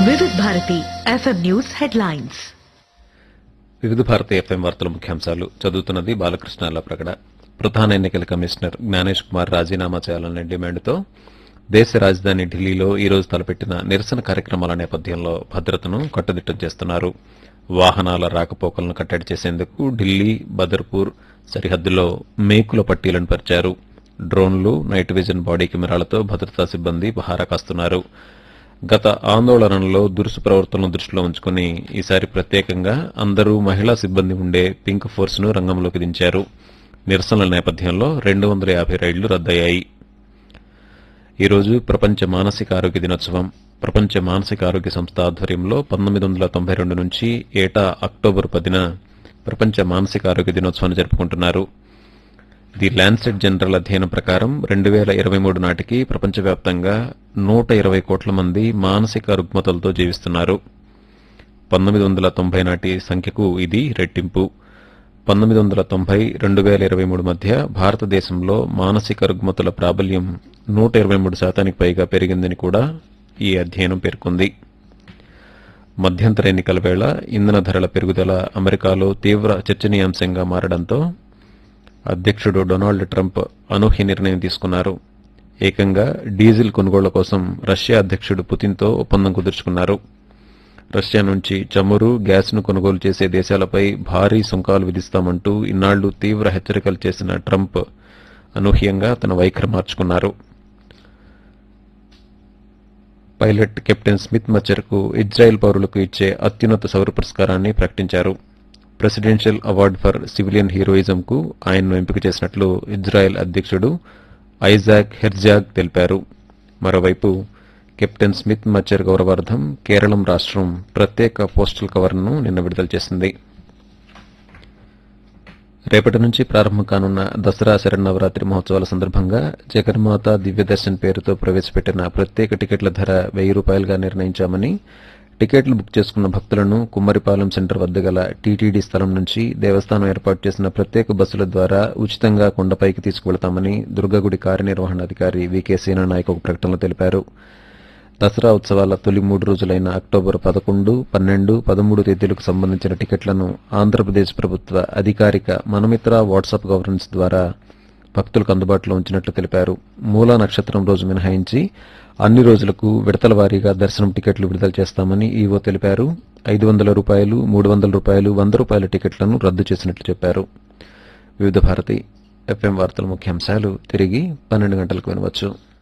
Vividh Bharati FM news headlines Vividh Bharati FM వార్తల ముఖ్యాంశాలు చదువుతున్నది బాలకృష్ణ ప్రకట ప్రధాన ఎన్నికల కమిషనర్ జ్ఞానేష్ కుమార్ రాజీనామా చేయాలనే డిమాండ్తో దేశ రాజధాని ఢిల్లీలో ఈ రోజు తలపెట్టిన నిరసన కార్యక్రమాల నేపథ్యంలో భద్రతను కట్టుదిట్టం చేస్తున్నారు వాహనాల రాకపోకలను కట్టడి చేసేందుకు ఢిల్లీ బదర్పూర్ సరిహద్దులో మేకుల పట్టీలను పరిచారు డ్రోన్లు నైట్ విజన్ బాడీ కెమెరాలతో భద్రతా సిబ్బంది పహారా కాస్తున్నారు గత ఆందోళనలో దురుసు ప్రవర్తనను దృష్టిలో ఉంచుకుని ఈసారి ప్రత్యేకంగా అందరూ మహిళా సిబ్బంది ఉండే పింక్ ఫోర్స్ ను రంగంలోకి దించారు నిరసనల నేపథ్యంలో రెండు వందల యాభై రైళ్లు రద్దయ్యాయి ఈ రోజు ప్రపంచ మానసిక ఆరోగ్య దినోత్సవం ప్రపంచ మానసిక ఆరోగ్య సంస్థ ఆధ్వర్యంలో పంతొమ్మిది వందల తొంభై రెండు నుంచి ఏటా అక్టోబర్ పదిన ప్రపంచ మానసిక ఆరోగ్య దినోత్సవాన్ని జరుపుకుంటున్నారు ది ల్యాన్సెట్ జనరల్ అధ్యయనం ప్రకారం రెండు వేల ఇరవై మూడు నాటికి ప్రపంచవ్యాప్తంగా నూట ఇరవై కోట్ల మంది మానసిక రుగ్మతలతో జీవిస్తున్నారు పంతొమ్మిది వందల తొంభై నాటి సంఖ్యకు ఇది రెట్టింపు పంతొమ్మిది వందల తొంభై రెండు వేల ఇరవై మూడు మధ్య భారతదేశంలో మానసిక రుగ్మతుల ప్రాబల్యం నూట ఇరవై మూడు శాతానికి పైగా పెరిగిందని కూడా ఈ అధ్యయనం పేర్కొంది మధ్యంతర ఎన్నికల వేళ ఇంధన ధరల పెరుగుదల అమెరికాలో తీవ్ర చర్చనీయాంశంగా మారడంతో అధ్యక్షుడు డొనాల్డ్ ట్రంప్ అనూహ్య నిర్ణయం తీసుకున్నారు ఏకంగా డీజిల్ కొనుగోళ్ల కోసం రష్యా అధ్యక్షుడు పుతిన్తో ఒప్పందం కుదుర్చుకున్నారు రష్యా నుంచి చమురు గ్యాస్ను కొనుగోలు చేసే దేశాలపై భారీ సుంకాలు విధిస్తామంటూ ఇన్నాళ్లు తీవ్ర హెచ్చరికలు చేసిన ట్రంప్ అనూహ్యంగా తన వైఖరి మార్చుకున్నారు పైలట్ కెప్టెన్ స్మిత్ మచ్చర్కు ఇజ్రాయెల్ పౌరులకు ఇచ్చే అత్యున్నత సౌర పురస్కారాన్ని ప్రకటించారు ప్రెసిడెన్షియల్ అవార్డు ఫర్ సివిలియన్ హీరోయిజంకు ఆయన్ను ఎంపిక చేసినట్లు ఇజ్రాయెల్ అధ్యక్షుడు ఐజాక్ హెర్జాగ్ తెలిపారు మరోవైపు కెప్టెన్ స్మిత్ మచ్చర్ గౌరవార్థం కేరళం రాష్ట్రం ప్రత్యేక పోస్టల్ కవర్ను నిన్న విడుదల చేసింది రేపటి నుంచి ప్రారంభం కానున్న దసరా శరన్నవరాత్రి మహోత్సవాల సందర్భంగా జగన్మాత దివ్యదర్శన్ పేరుతో ప్రవేశపెట్టిన ప్రత్యేక టికెట్ల ధర వెయ్యి రూపాయలుగా నిర్ణయించామని టికెట్లు బుక్ చేసుకున్న భక్తులను కుమ్మరిపాలెం సెంటర్ వద్ద గల టీటీడీ స్థలం నుంచి దేవస్థానం ఏర్పాటు చేసిన ప్రత్యేక బస్సుల ద్వారా ఉచితంగా కొండపైకి తీసుకువెళతామని దుర్గగుడి కార్యనిర్వహణాధికారి వికే సేనానాయక్ ఒక ప్రకటనలో తెలిపారు దసరా ఉత్సవాల తొలి మూడు రోజులైన అక్టోబర్ పదకొండు పన్నెండు పదమూడు తేదీలకు సంబంధించిన టికెట్లను ఆంధ్రప్రదేశ్ ప్రభుత్వ అధికారిక మనమిత్ర వాట్సాప్ గవర్నెన్స్ ద్వారా భక్తులకు అందుబాటులో ఉంచినట్లు తెలిపారు మూలా నక్షత్రం రోజు మినహాయించి అన్ని రోజులకు విడతల వారీగా దర్శనం టికెట్లు విడుదల చేస్తామని ఈవో తెలిపారు ఐదు వందల రూపాయలు మూడు వందల రూపాయలు వంద రూపాయల టికెట్లను రద్దు చేసినట్లు చెప్పారు వివిధ భారతి ఎఫ్ఎం వార్తల ముఖ్యాంశాలు తిరిగి పన్నెండు గంటలకు వినవచ్చు